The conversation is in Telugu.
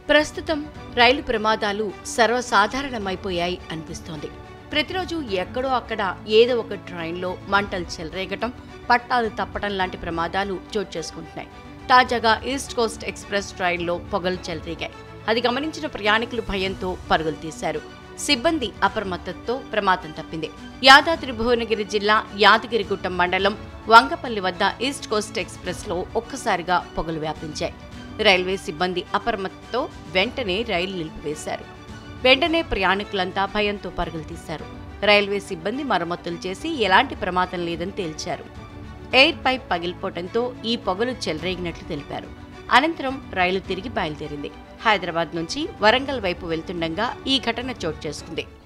ప్రస్తుతం రైలు ప్రమాదాలు సర్వసాధారణమైపోయాయి అనిపిస్తోంది ప్రతిరోజు ఎక్కడో అక్కడ ఏదో ఒక ట్రైన్లో మంటలు చెలరేగటం పట్టాలు తప్పటం లాంటి ప్రమాదాలు చోటు చేసుకుంటున్నాయి తాజాగా ఈస్ట్ కోస్ట్ ఎక్స్ప్రెస్ ట్రైన్లో పొగలు చెలరేగాయి అది గమనించిన ప్రయాణికులు భయంతో పరుగులు తీశారు సిబ్బంది అప్రమత్తతో ప్రమాదం తప్పింది యాదాద్రి భువనగిరి జిల్లా యాదగిరిగుట్టం మండలం వంగపల్లి వద్ద ఈస్ట్ కోస్ట్ ఎక్స్ప్రెస్లో ఒక్కసారిగా పొగలు వ్యాపించాయి రైల్వే సిబ్బంది అప్రమత్తతో వెంటనే రైలు నిలిపివేశారు వెంటనే ప్రయాణికులంతా భయంతో పరుగులు తీశారు రైల్వే సిబ్బంది మరమ్మతులు చేసి ఎలాంటి ప్రమాదం లేదని తేల్చారు ఎయిర్ పైప్ పగిలిపోవడంతో ఈ పొగలు చెలరేగినట్లు తెలిపారు అనంతరం రైలు తిరిగి బయలుదేరింది హైదరాబాద్ నుంచి వరంగల్ వైపు వెళ్తుండగా ఈ ఘటన చోటు చేసుకుంది